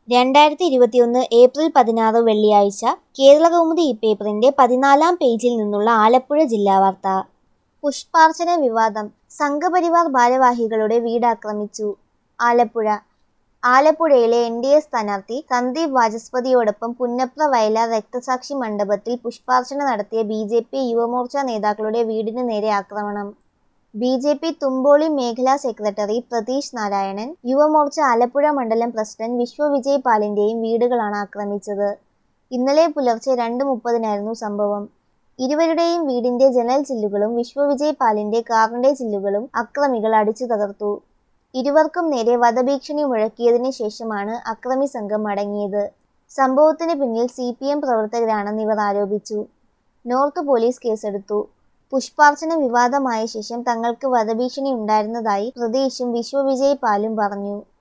രണ്ടായിരത്തി ഇരുപത്തിയൊന്ന് ഏപ്രിൽ പതിനാറ് വെള്ളിയാഴ്ച കേരളകൗമുദി ഈ പേപ്പറിന്റെ പതിനാലാം പേജിൽ നിന്നുള്ള ആലപ്പുഴ ജില്ലാ വാർത്ത പുഷ്പാർച്ചന വിവാദം സംഘപരിവാർ ഭാരവാഹികളുടെ വീടാക്രമിച്ചു ആലപ്പുഴ ആലപ്പുഴയിലെ എൻ ഡി എ സ്ഥാനാർത്ഥി സന്ദീപ് വാചസ്പതിയോടൊപ്പം പുന്നപ്ര വയലാർ രക്തസാക്ഷി മണ്ഡപത്തിൽ പുഷ്പാർച്ചന നടത്തിയ ബി ജെ പി യുവമോർച്ച നേതാക്കളുടെ വീടിന് നേരെ ആക്രമണം ബി ജെ പി തുമ്പോളി മേഖലാ സെക്രട്ടറി പ്രതീഷ് നാരായണൻ യുവമോർച്ച ആലപ്പുഴ മണ്ഡലം പ്രസിഡന്റ് വിശ്വവിജയ് പാലിന്റെയും വീടുകളാണ് ആക്രമിച്ചത് ഇന്നലെ പുലർച്ചെ രണ്ട് മുപ്പതിനായിരുന്നു സംഭവം ഇരുവരുടെയും വീടിന്റെ ജനൽ ചില്ലുകളും വിശ്വവിജയ് പാലിന്റെ കാറിന്റെ ചില്ലുകളും അക്രമികൾ അടിച്ചു തകർത്തു ഇരുവർക്കും നേരെ വധഭീഷണി മുഴക്കിയതിനു ശേഷമാണ് അക്രമി സംഘം മടങ്ങിയത് സംഭവത്തിന് പിന്നിൽ സി പി എം പ്രവർത്തകരാണെന്ന് ഇവർ ആരോപിച്ചു നോർത്ത് പോലീസ് കേസെടുത്തു പുഷ്പാർച്ചന വിവാദമായ ശേഷം തങ്ങൾക്ക് വധഭീഷണി ഉണ്ടായിരുന്നതായി പ്രതീഷും വിശ്വവിജയ് പാലും പറഞ്ഞു